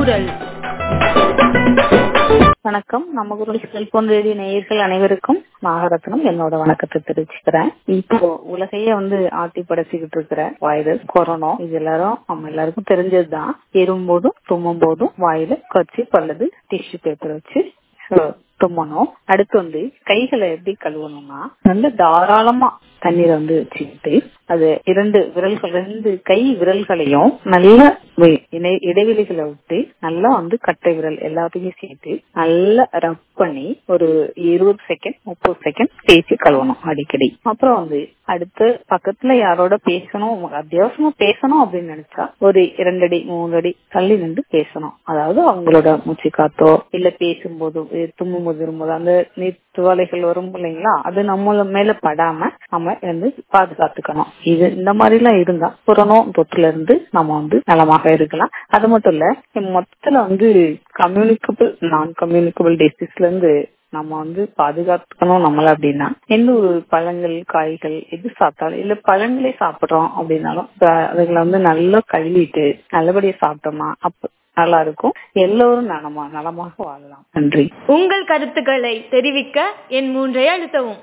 குரல் வணக்கம் நம்ம குரல் செல்போன் ரேடியோ நேயர்கள் அனைவருக்கும் நாகரத்னம் என்னோட வணக்கத்தை தெரிவிச்சுக்கிறேன் இப்போ உலகையே வந்து ஆட்டி படைச்சுக்கிட்டு இருக்கிற வைரஸ் கொரோனா இது எல்லாரும் நம்ம எல்லாருக்கும் தெரிஞ்சதுதான் எறும் போதும் தும்மும் போதும் வாயில கச்சி பல்லது டிஷ்யூ பேப்பர் வச்சு அஹ், தும்மணும் அடுத்து வந்து கைகளை எப்படி கழுவணும்னா நல்ல தாராளமா தண்ணீரை வந்து வச்சுக்கிட்டு அது இரண்டு விரல்கள் ரெண்டு கை விரல்களையும் நல்ல வி- இணை- இடைவெளிகளை விட்டு நல்லா வந்து கட்டை விரல் எல்லாத்தையும் சேர்த்து நல்லா ரப் பண்ணி ஒரு இருபது செகண்ட் முப்பது செகண்ட் தேய்ச்சி கழுவணும் அடிக்கடி அப்புறம் வந்து அடுத்து பக்கத்துல யாரோட பேசணும் உங்களுக்கு அத்தியாவசியமா பேசணும் அப்படின்னு நினைச்சா ஒரு இரண்டு அடி மூணு அடி தள்ளி நின்று பேசணும் அதாவது அவங்களோட மூச்சு காத்தோ இல்ல பேசும்போது தும்மும் போது வரும்போது அந்த நீர் துவாலைகள் வரும் இல்லைங்களா அது நம்மள மேல படாம நம்ம வந்து பாதுகாத்துக்கணும் இது இந்த மாதிரி எல்லாம் இருந்தா கொரோனா தொற்றுல இருந்து நம்ம வந்து நலமாக இருக்கலாம் அது மட்டும் இல்ல மொத்தத்துல வந்து கம்யூனிகபிள் நான் கம்யூனிகபிள் டிசீஸ்ல இருந்து நம்ம வந்து பாதுகாத்துக்கணும் நம்மள அப்படின்னா எந்த ஒரு பழங்கள் காய்கள் எது சாப்பிட்டாலும் இல்ல பழங்களே சாப்பிடுறோம் அப்படின்னாலும் அஹ் அதுகளை வந்து நல்லா கழுவிட்டு நல்லபடியா சாப்பிட்டோமா அப்ப நல்லா இருக்கும் எல்லோரும் நலமா நலமாக வாழலாம் நன்றி உங்கள் கருத்துக்களை தெரிவிக்க என் மூன்றை அழுத்தவும்